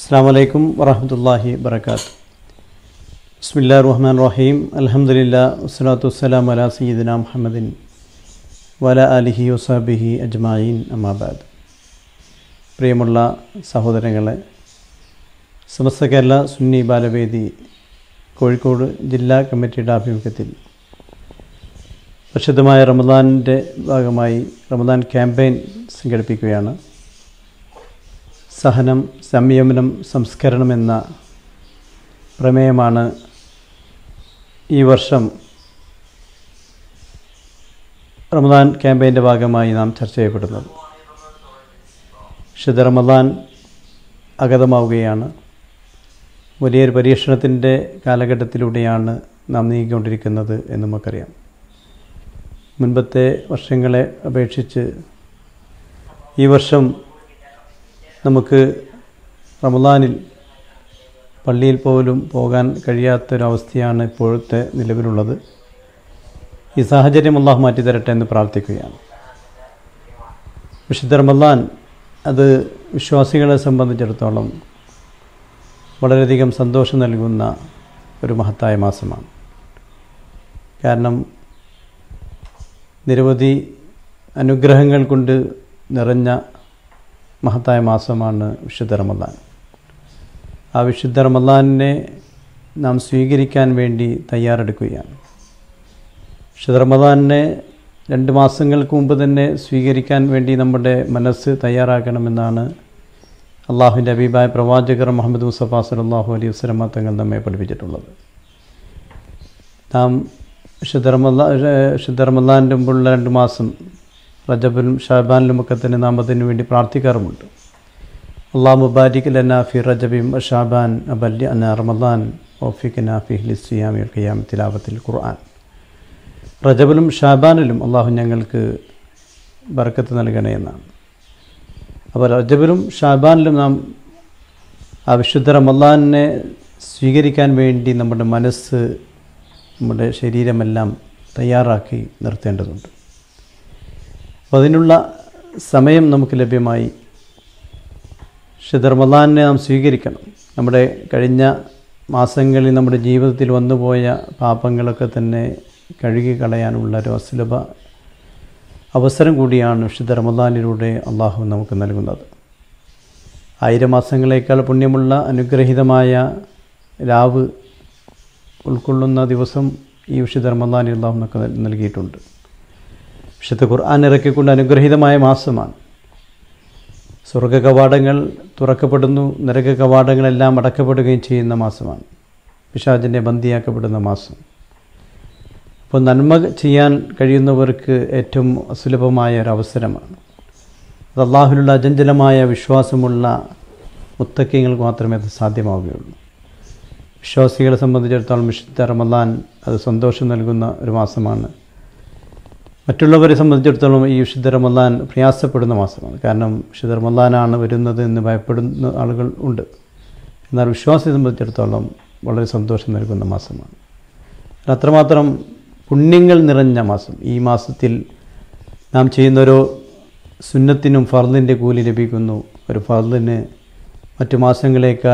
അസ്സാം വലൈക്കും വറഹമത്തല്ലാഹി വർക്കാത്ത് ബിസ്മില്ലാ റഹ്മാൻ റഹീം അലഹമുല്ല വസ്സലാത്തു വസ്സലാം അല സയ്യിദിന മുഹമ്മദിൻ വല അലിഹി വസാബിഹി അജ്മായിൻ അമാബാദ് പ്രിയമുള്ള സഹോദരങ്ങളെ സമസ്ത കേരള സുന്നി ബാലവേദി കോഴിക്കോട് ജില്ലാ കമ്മിറ്റിയുടെ ആഭിമുഖ്യത്തിൽ പ്രസിദ്ധമായ റമദാനിൻ്റെ ഭാഗമായി റമദാൻ ക്യാമ്പയിൻ സംഘടിപ്പിക്കുകയാണ് സഹനം സംയമനം സംസ്കരണം എന്ന പ്രമേയമാണ് ഈ വർഷം റമദാൻ ക്യാമ്പയിൻ്റെ ഭാഗമായി നാം ചർച്ച ചെയ്യപ്പെടുന്നത് വിശുദ്ധ റമദാൻ അഗതമാവുകയാണ് വലിയൊരു പരീക്ഷണത്തിൻ്റെ കാലഘട്ടത്തിലൂടെയാണ് നാം നീങ്ങിക്കൊണ്ടിരിക്കുന്നത് എന്ന് നമുക്കറിയാം മുൻപത്തെ വർഷങ്ങളെ അപേക്ഷിച്ച് ഈ വർഷം നമുക്ക് റമദാനിൽ പള്ളിയിൽ പോലും പോകാൻ കഴിയാത്തൊരവസ്ഥയാണ് ഇപ്പോഴത്തെ നിലവിലുള്ളത് ഈ സാഹചര്യം അള്ളാഹു മാറ്റി തരട്ടെ എന്ന് പ്രാർത്ഥിക്കുകയാണ് വിശുദ്ധ റമദാൻ അത് വിശ്വാസികളെ സംബന്ധിച്ചിടത്തോളം വളരെയധികം സന്തോഷം നൽകുന്ന ഒരു മഹത്തായ മാസമാണ് കാരണം നിരവധി അനുഗ്രഹങ്ങൾ കൊണ്ട് നിറഞ്ഞ മഹത്തായ മാസമാണ് വിശുദ്ധ റമദാൻ ആ വിശുദ്ധ റമദാനിനെ നാം സ്വീകരിക്കാൻ വേണ്ടി തയ്യാറെടുക്കുകയാണ് വിശുദ്ധ റമദാനിനെ രണ്ട് മാസങ്ങൾക്ക് മുമ്പ് തന്നെ സ്വീകരിക്കാൻ വേണ്ടി നമ്മുടെ മനസ്സ് തയ്യാറാക്കണമെന്നാണ് അള്ളാഹുവിൻ്റെ അബീബായ പ്രവാചകർ മുഹമ്മദ് മുസഫ സലാഹു അലൈഹി വസ്ലമ തങ്ങൾ നമ്മെ പഠിപ്പിച്ചിട്ടുള്ളത് നാം വിശുദ്ധ റമദാ വിശുദ്ധ റമദാൻ്റെ മുമ്പുള്ള രണ്ട് മാസം റജബിലും ഷാബാനിലും ഒക്കെ തന്നെ നാം അതിനു വേണ്ടി പ്രാർത്ഥിക്കാറുമുണ്ട് അള്ളാഹ് മുബാരിക് ലന ഫി റജബിം ഷാബാൻ അബല്ലി അന റമദാൻ ഓഫിഖന ഫി ഹിലിസ്യാമി ഖിയാം തിലാവത്തിൽ ഖുർആൻ റജബിലും ഷാബാനിലും അള്ളാഹു ഞങ്ങൾക്ക് ബർക്കത്ത് നൽകണേ എന്നാണ് അപ്പോൾ റജബിലും ഷാബാനിലും നാം ആ വിശുദ്ധ റമദാനെ സ്വീകരിക്കാൻ വേണ്ടി നമ്മുടെ മനസ്സ് നമ്മുടെ ശരീരമെല്ലാം തയ്യാറാക്കി നിർത്തേണ്ടതുണ്ട് അപ്പോൾ അതിനുള്ള സമയം നമുക്ക് ലഭ്യമായി ഷെദർമദാനെ നാം സ്വീകരിക്കണം നമ്മുടെ കഴിഞ്ഞ മാസങ്ങളിൽ നമ്മുടെ ജീവിതത്തിൽ വന്നുപോയ പാപങ്ങളൊക്കെ തന്നെ കഴുകി കളയാനുള്ള ഒരു അസുലഭ അവസരം കൂടിയാണ് വിശുദ്ധ റമദാനിലൂടെ അള്ളാഹു നമുക്ക് നൽകുന്നത് ആയിരം മാസങ്ങളേക്കാൾ പുണ്യമുള്ള അനുഗ്രഹീതമായ രാവ് ഉൾക്കൊള്ളുന്ന ദിവസം ഈ വിശുദ്ധ റമദാനിൽ അള്ളാഹു നമുക്ക് നൽകിയിട്ടുണ്ട് വിശുദ്ധ ഖുർആൻ ഇറക്കിക്കൊണ്ട് അനുഗ്രഹീതമായ മാസമാണ് സ്വർഗ കവാടങ്ങൾ തുറക്കപ്പെടുന്നു നരക കവാടങ്ങളെല്ലാം അടക്കപ്പെടുകയും ചെയ്യുന്ന മാസമാണ് പിശാജിനെ ബന്ദിയാക്കപ്പെടുന്ന മാസം അപ്പോൾ നന്മ ചെയ്യാൻ കഴിയുന്നവർക്ക് ഏറ്റവും സുലഭമായ ഒരു അവസരമാണ് അത് അള്ളാഹുലുള്ള അചഞ്ചലമായ വിശ്വാസമുള്ള മുത്തക്കിങ്ങൾക്ക് മാത്രമേ അത് സാധ്യമാവുകയുള്ളൂ വിശ്വാസികളെ സംബന്ധിച്ചിടത്തോളം വിശുദ്ധ റമദാൻ അത് സന്തോഷം നൽകുന്ന ഒരു മാസമാണ് മറ്റുള്ളവരെ സംബന്ധിച്ചിടത്തോളം ഈ വിശുദ്ധ റമദാൻ പ്രയാസപ്പെടുന്ന മാസമാണ് കാരണം വിശുദ്ധ റമദാനാണ് വരുന്നത് എന്ന് ഭയപ്പെടുന്ന ആളുകൾ ഉണ്ട് എന്നാൽ വിശ്വാസിയെ സംബന്ധിച്ചിടത്തോളം വളരെ സന്തോഷം നൽകുന്ന മാസമാണ് അത്രമാത്രം പുണ്യങ്ങൾ നിറഞ്ഞ മാസം ഈ മാസത്തിൽ നാം ചെയ്യുന്ന ഓരോ സുന്നത്തിനും ഫർദിൻ്റെ കൂലി ലഭിക്കുന്നു ഒരു ഫർദിന് മറ്റു മാസങ്ങളേക്കാൾ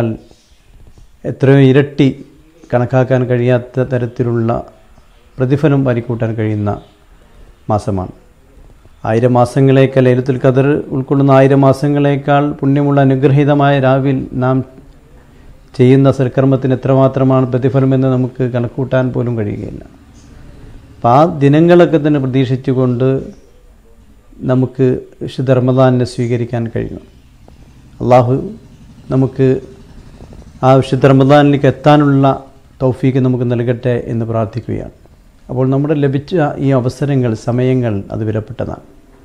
എത്രയോ ഇരട്ടി കണക്കാക്കാൻ കഴിയാത്ത തരത്തിലുള്ള പ്രതിഫലം വരിക്കൂട്ടാൻ കഴിയുന്ന മാസമാണ് ആയിരം മാസങ്ങളേക്കാൾ ലൈലത്തുൽ ഖദർ ഉൾക്കൊള്ളുന്ന ആയിരം മാസങ്ങളേക്കാൾ പുണ്യമുള്ള അനുഗ്രഹീതമായ രാവിൽ നാം ചെയ്യുന്ന സൽക്കർമ്മത്തിന് എത്രമാത്രമാണ് പ്രതിഫലമെന്ന് നമുക്ക് കണക്കൂട്ടാൻ പോലും കഴിയുകയില്ല അപ്പം ആ ദിനങ്ങളൊക്കെ തന്നെ പ്രതീക്ഷിച്ചുകൊണ്ട് നമുക്ക് വിശുദ്ധ റമദാനിനെ സ്വീകരിക്കാൻ കഴിയണം അള്ളാഹു നമുക്ക് ആ വിശുദ്ധ റമദാനിലേക്ക് എത്താനുള്ള തൗഫീക്ക് നമുക്ക് നൽകട്ടെ എന്ന് പ്രാർത്ഥിക്കുകയാണ് അപ്പോൾ നമ്മുടെ ലഭിച്ച ഈ അവസരങ്ങൾ സമയങ്ങൾ അത് വിലപ്പെട്ടതാണ്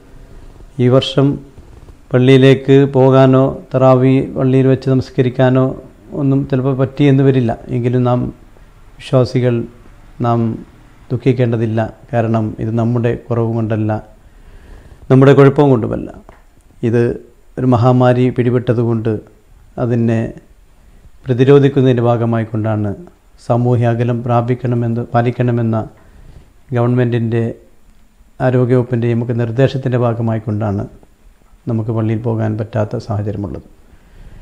ഈ വർഷം പള്ളിയിലേക്ക് പോകാനോ തറാവി പള്ളിയിൽ വെച്ച് നമസ്കരിക്കാനോ ഒന്നും ചിലപ്പോൾ പറ്റിയെന്ന് വരില്ല എങ്കിലും നാം വിശ്വാസികൾ നാം ദുഃഖിക്കേണ്ടതില്ല കാരണം ഇത് നമ്മുടെ കുറവ് കൊണ്ടല്ല നമ്മുടെ കുഴപ്പം കൊണ്ടുമല്ല ഇത് ഒരു മഹാമാരി പിടിപെട്ടതുകൊണ്ട് അതിനെ പ്രതിരോധിക്കുന്നതിൻ്റെ ഭാഗമായിക്കൊണ്ടാണ് സാമൂഹ്യ അകലം പ്രാപിക്കണമെന്ന് പാലിക്കണമെന്ന ഗവൺമെൻറ്റിൻ്റെ ആരോഗ്യവകുപ്പിൻ്റെയും ഒക്കെ നിർദ്ദേശത്തിൻ്റെ ഭാഗമായിക്കൊണ്ടാണ് നമുക്ക് പള്ളിയിൽ പോകാൻ പറ്റാത്ത സാഹചര്യമുള്ളത്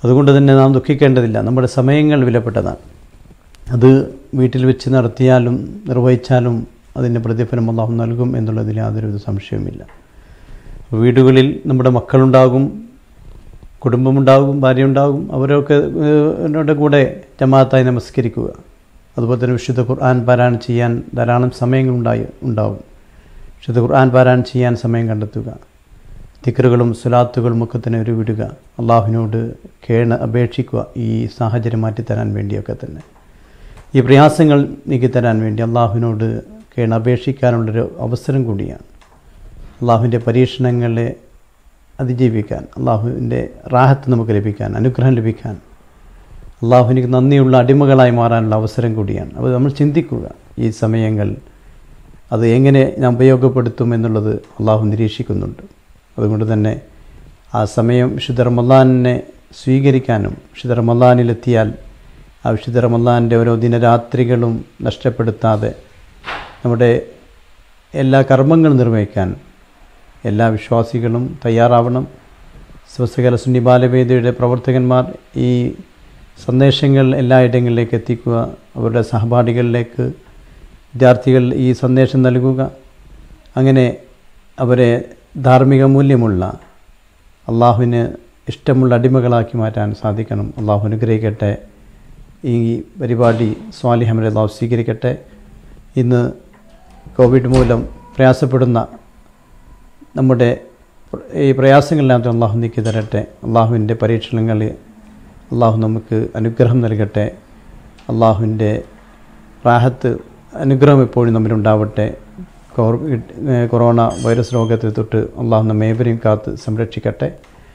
അതുകൊണ്ട് തന്നെ നാം ദുഃഖിക്കേണ്ടതില്ല നമ്മുടെ സമയങ്ങൾ വിലപ്പെട്ടതാണ് അത് വീട്ടിൽ വെച്ച് നടത്തിയാലും നിർവഹിച്ചാലും അതിൻ്റെ പ്രതിഫലം അള്ളാഹു നൽകും എന്നുള്ളതിൽ യാതൊരു സംശയവുമില്ല വീടുകളിൽ നമ്മുടെ മക്കളുണ്ടാകും കുടുംബമുണ്ടാകും ഭാര്യയുണ്ടാകും അവരൊക്കെ അവരുടെ കൂടെ ജമാഅത്തായി നമസ്കരിക്കുക അതുപോലെ തന്നെ വിശുദ്ധ ഖുർആൻ പാരായണം ചെയ്യാൻ ധാരാളം സമയങ്ങളുണ്ടായി ഉണ്ടാവും വിശുദ്ധ ഖുർആൻ പാരായണം ചെയ്യാൻ സമയം കണ്ടെത്തുക തിക്കറുകളും സുലാത്തുകളും ഒക്കെ തന്നെ ഒരു വിടുക അള്ളാഹുവിനോട് കേണ അപേക്ഷിക്കുക ഈ സാഹചര്യം മാറ്റിത്തരാൻ വേണ്ടിയൊക്കെ തന്നെ ഈ പ്രയാസങ്ങൾ നീക്കിത്തരാൻ വേണ്ടി അള്ളാഹുവിനോട് കേണ അപേക്ഷിക്കാനുള്ളൊരു അവസരം കൂടിയാണ് അള്ളാഹുവിൻ്റെ പരീക്ഷണങ്ങളെ അതിജീവിക്കാൻ അള്ളാഹുവിൻ്റെ റാഹത്ത് നമുക്ക് ലഭിക്കാൻ അനുഗ്രഹം ലഭിക്കാൻ അള്ളാഹുവിനിക്ക് നന്ദിയുള്ള അടിമകളായി മാറാനുള്ള അവസരം കൂടിയാണ് അപ്പോൾ നമ്മൾ ചിന്തിക്കുക ഈ സമയങ്ങൾ അത് എങ്ങനെ ഞാൻ ഉപയോഗപ്പെടുത്തും എന്നുള്ളത് അള്ളാഹു നിരീക്ഷിക്കുന്നുണ്ട് അതുകൊണ്ട് തന്നെ ആ സമയം വിശുദ്ധ റമല്ലാനെ സ്വീകരിക്കാനും വിശുദ്ധ റമല്ലാനിലെത്തിയാൽ ആ വിശുദ്ധ റമല്ലാൻ്റെ ഓരോ ദിനരാത്രികളും നഷ്ടപ്പെടുത്താതെ നമ്മുടെ എല്ലാ കർമ്മങ്ങളും നിർവഹിക്കാൻ എല്ലാ വിശ്വാസികളും തയ്യാറാവണം സ്വസ്ഥകല സുന്നി ബാലവേദിയുടെ പ്രവർത്തകന്മാർ ഈ സന്ദേശങ്ങൾ എല്ലായിടങ്ങളിലേക്ക് എത്തിക്കുക അവരുടെ സഹപാഠികളിലേക്ക് വിദ്യാർത്ഥികൾ ഈ സന്ദേശം നൽകുക അങ്ങനെ അവരെ ധാർമ്മിക മൂല്യമുള്ള അള്ളാഹുവിന് ഇഷ്ടമുള്ള അടിമകളാക്കി മാറ്റാൻ സാധിക്കണം അള്ളാഹു അനുഗ്രഹിക്കട്ടെ ഈ പരിപാടി സ്വാലിഹമരെ അള്ളാഹു സ്വീകരിക്കട്ടെ ഇന്ന് കോവിഡ് മൂലം പ്രയാസപ്പെടുന്ന നമ്മുടെ ഈ പ്രയാസങ്ങളെല്ലാം അള്ളാഹു നീക്കി തരട്ടെ അള്ളാഹുവിൻ്റെ പരീക്ഷണങ്ങൾ അള്ളാഹു നമുക്ക് അനുഗ്രഹം നൽകട്ടെ അള്ളാഹുവിൻ്റെ റാഹത്ത് അനുഗ്രഹം എപ്പോഴും നമ്മിലുണ്ടാവട്ടെ കോവിഡ് കൊറോണ വൈറസ് രോഗത്തെ തൊട്ട് അള്ളാഹു നമ്മേവരെയും കാത്ത് സംരക്ഷിക്കട്ടെ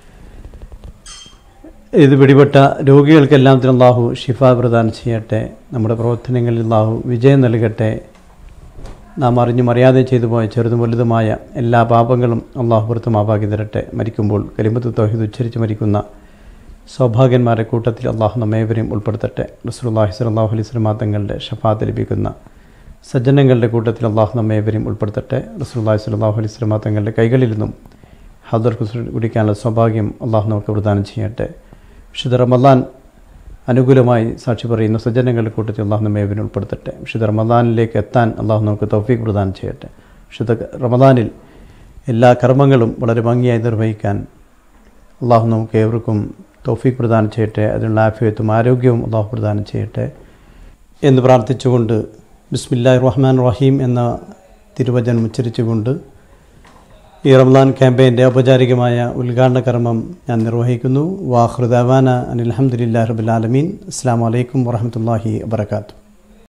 ഇത് പിടിപെട്ട രോഗികൾക്കെല്ലാം അള്ളാഹു ഷിഫ പ്രദാനം ചെയ്യട്ടെ നമ്മുടെ പ്രവർത്തനങ്ങളിൽ അള്ളാഹു വിജയം നൽകട്ടെ നാം അറിഞ്ഞും അറിയാതെ ചെയ്തു പോയ ചെറുതും വലുതുമായ എല്ലാ പാപങ്ങളും അള്ളാഹു പുറത്ത് മാപ്പാക്കി തരട്ടെ മരിക്കുമ്പോൾ കരിമ്പത്ത് തോഹിദ് ഉച്ചരിച്ച് മരിക്കുന്ന സൗഭാഗ്യന്മാരുടെ കൂട്ടത്തിൽ അള്ളാഹു നമ്മേവരെയും ഉൾപ്പെടുത്തട്ടെ റസൂലുള്ളാഹി സ്വല്ലല്ലാഹു അലൈഹി വസല്ലം തങ്ങളുടെ ഷഫാത്ത് ലഭിക്കുന്ന സജ്ജനങ്ങളുടെ കൂട്ടത്തിൽ അള്ളാഹു നമ്മേവരെയും ഉൾപ്പെടുത്തട്ടെ റസൂലുള്ളാഹി സ്വല്ലല്ലാഹു അലൈഹി വസല്ലം തങ്ങളുടെ കൈകളിൽ നിന്നും ഹദർ കുടിക്കാനുള്ള സൗഭാഗ്യം അള്ളാഹു നമുക്ക് പ്രദാനം ചെയ്യട്ടെ വിശുദ്ധ റമദാൻ അനുകൂലമായി സാക്ഷി പറയുന്ന സജ്ജനങ്ങളുടെ കൂട്ടത്തിൽ അള്ളാഹു നമ്മേവരും ഉൾപ്പെടുത്തട്ടെ വിശുദ്ധ റമദാനിലേക്ക് എത്താൻ അള്ളാഹു നമുക്ക് തൗഫീഖ് പ്രദാനം ചെയ്യട്ടെ വിശുദ്ധ റമദാനിൽ എല്ലാ കർമ്മങ്ങളും വളരെ ഭംഗിയായി നിർവഹിക്കാൻ അള്ളാഹു നമുക്ക് ഏവർക്കും തൗഫീഖ് പ്രദാനം ചെയ്യട്ടെ അതിനുള്ള ആഫിയത്തും ആരോഗ്യവും അള്ളാഹു പ്രദാനം ചെയ്യട്ടെ എന്ന് പ്രാർത്ഥിച്ചുകൊണ്ട് ബിസ്മില്ലാ റഹ്മാൻ റഹീം എന്ന തിരുവചനം ഉച്ചരിച്ചുകൊണ്ട് ഈ റംലാൻ ക്യാമ്പയിൻ്റെ ഔപചാരികമായ ഉദ്ഘാടന കർമ്മം ഞാൻ നിർവഹിക്കുന്നു വാഹൃദാന അനിൽഹമ്മദില്ലാ റബുലാലമീൻ അസ്സാം വലൈക്കും വറഹമത്തല്ലാഹി വാബർക്കാത്തു